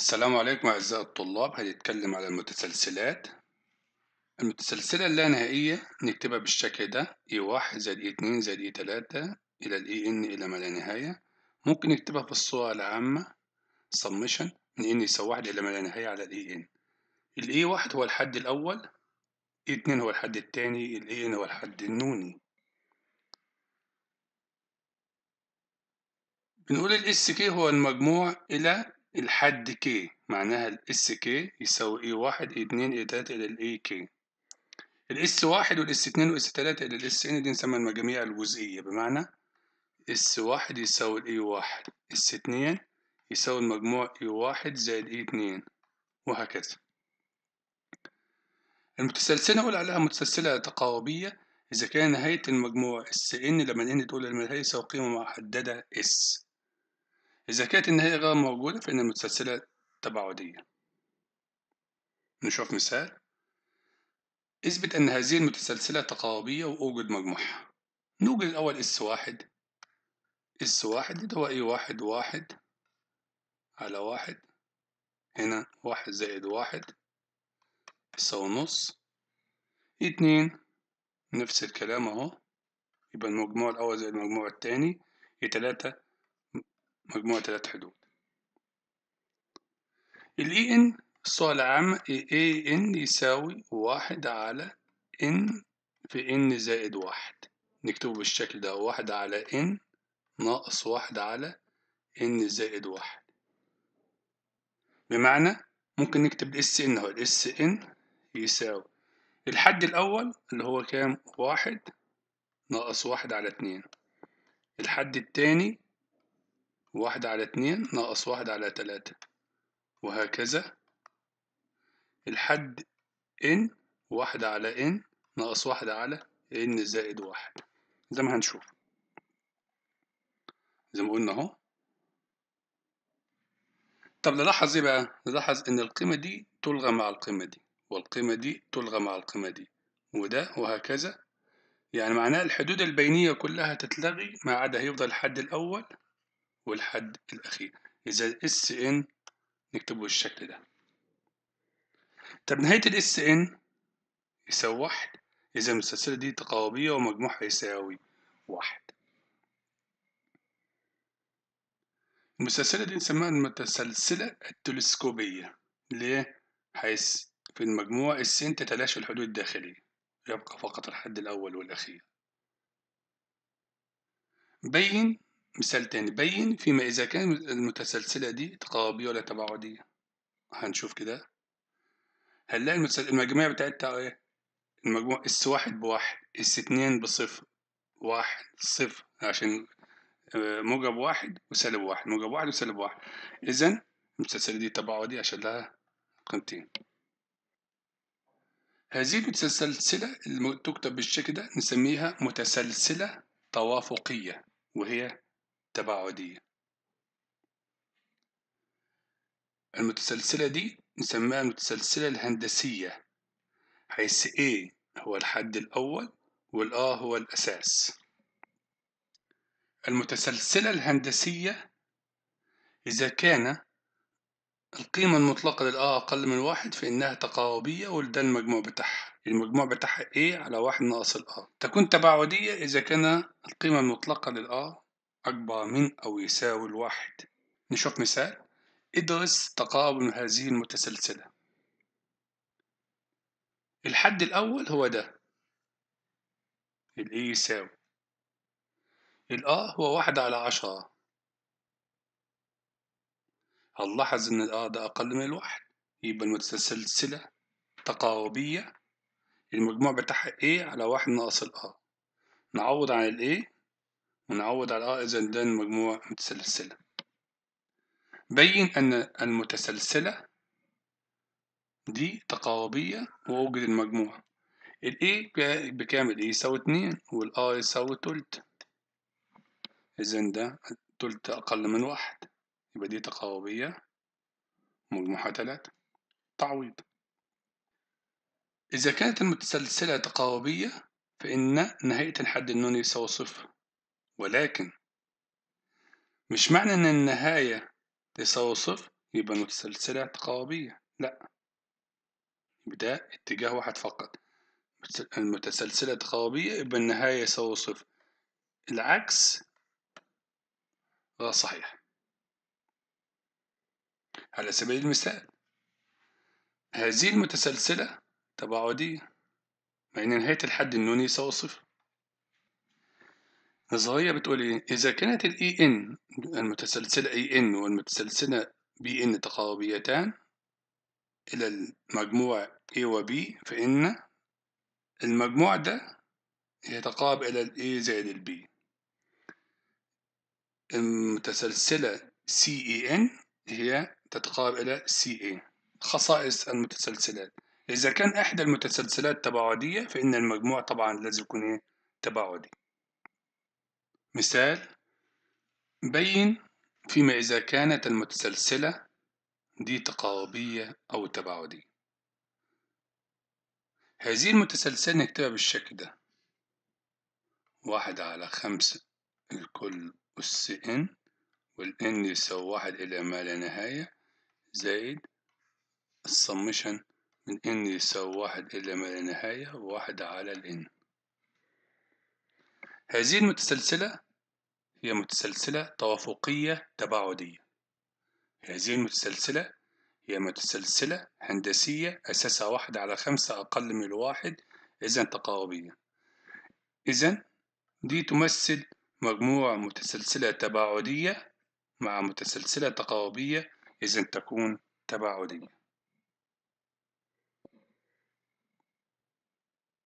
السلام عليكم أعزائي الطلاب هنتكلم على المتسلسلات المتسلسلة اللانهائية نكتبها بالشكل ده اي واحد زائد اي اتنين زائد اي تلاتة إلى الاي ان إلى ما لا نهاية ممكن نكتبها في الصورة العامة summation من ان يساوي واحد إلى ما لا نهاية على الاي ان الاي واحد هو الحد الأول اي اتنين هو الحد التاني الاي ان هو الحد النوني بنقول الاس كي هو المجموع إلى الحد كي معناها الاس كي يساوي اي واحد اي اتنين اي تلاتة الى الاي كي الاس واحد والاس اتنين والاس تلاتة الى الاس ان دي نسمى المجاميع الجزئية بمعنى اس واحد يساوي الاي واحد اس اتنين يساوي المجموع اي واحد زائد اي اتنين وهكذا المتسلسلة نقول عليها متسلسلة تقاربية إذا كان نهاية المجموع اس ان لما ان تقول النهاية يساوي قيمة محددة اس إذا كانت النهاية غير موجودة فإن المتسلسلة تباعدية نشوف مثال اثبت أن هذه المتسلسلة تقاربية وأوجد مجموعها نوجد الأول اس واحد اس واحد ده هو ايه واحد واحد على واحد هنا واحد زائد واحد يساوي نص اتنين نفس الكلام اهو يبقى المجموع الأول زائد المجموع التاني تلاتة مجموع تلات حدود الاي ان الصورة العامة اي ان يساوي واحد على ان في ان زائد واحد نكتبه بالشكل ده واحد على ان ناقص واحد على ان زائد واحد بمعنى ممكن نكتب الاس ان اهو الاس ان يساوي الحد الأول اللي هو كام واحد ناقص واحد على اتنين الحد التاني واحد على اتنين ناقص واحد على تلاتة وهكذا الحد n واحد على n ناقص واحد على n زائد واحد زي ما هنشوف زي ما قلنا اهو طب نلاحظ ايه بقى نلاحظ ان القيمة دي تلغى مع القيمة دي والقيمة دي تلغى مع القيمة دي وده وهكذا يعني معناها الحدود البينية كلها تتلغي ما عدا هيفضل الحد الأول والحد الأخير إذا الاس ان نكتبه بالشكل ده طب نهاية الاس ان يساوي واحد إذا المسلسلة دي تقاربية ومجموعها يساوي واحد المسلسلة دي نسميها المتسلسلة التلسكوبية ليه؟ حيث في المجموع السين تتلاشى الحدود الداخلية يبقى فقط الحد الأول والأخير بين مثال تاني بين فيما إذا كان المتسلسلة دي تقاربية ولا تباعدية هنشوف كده هنلاقي المجموعة بتاعتها ايه المجموع اس واحد بواحد اس اتنين بصفر واحد صفر عشان موجب واحد وسالب واحد موجب واحد وسالب واحد إذا المتسلسلة دي تباعدية عشان لها قيمتين هذه المتسلسلة اللي تكتب بالشكل ده نسميها متسلسلة توافقية وهي تباعدية المتسلسلة دي نسميها المتسلسلة الهندسية حيث A هو الحد الأول والآ هو الأساس المتسلسلة الهندسية إذا كان القيمة المطلقة للآ أقل من واحد فإنها تقاربية وده المجموع بتاعها المجموع بتاعها A على واحد ناقص الآ تكون تباعدية إذا كان القيمة المطلقة للآ أكبر من أو يساوي الواحد نشوف مثال ادرس تقارب هذه المتسلسلة الحد الأول هو ده الإي يساوي الآ هو واحد على عشرة هنلاحظ إن الآ ده أقل من الواحد يبقى المتسلسلة تقاربية المجموع بتاعها A على واحد ناقص الآ نعوض عن الA ونعوض على الآ إذا ده المجموع متسلسلة بين أن المتسلسلة دي تقاربية وأوجد المجموع ال A بكام ال A يساوي اتنين وال A يساوي تلت إذا ده تلت أقل من واحد يبقى دي تقاربية مجموعها تلاتة تعويض إذا كانت المتسلسلة تقاربية فإن نهاية الحد النوني يساوي صفر ولكن مش معنى إن النهاية تساوي صفر يبقى متسلسلة تقاوبية لا ده اتجاه واحد فقط المتسلسلة تقاوبية يبقى النهاية يساوي صفر العكس غير صحيح على سبيل المثال هذه المتسلسلة تباعدية مع إن نهاية الحد النوني يساوي صفر النظرية بتقول إيه؟ إذا كانت ال EN المتسلسلة EN والمتسلسلة BN تقاوبيتان إلى المجموع A و B فإن المجموع ده يتقارب إلى ال A زائد ال B المتسلسلة CEN هي تتقارب إلى CA خصائص المتسلسلات إذا كان إحدى المتسلسلات تباعدية فإن المجموع طبعا لازم يكون إيه؟ تباعدي مثال بين فيما إذا كانت المتسلسلة دي تقاربية أو تباعدية هذه المتسلسلة نكتبها بالشكل ده واحد على خمسة الكل أس إن والإن يساوي واحد إلى ما لا نهاية زائد السمشن من إن يساوي واحد إلى ما لا نهاية واحد على الإن هذه المتسلسلة هي متسلسلة توافقية تباعدية هذه المتسلسلة هي متسلسلة هندسية أساسها واحد على خمسة أقل من الواحد إذا تقاربية إذا دي تمثل مجموع متسلسلة تباعدية مع متسلسلة تقاربية إذا تكون تباعدية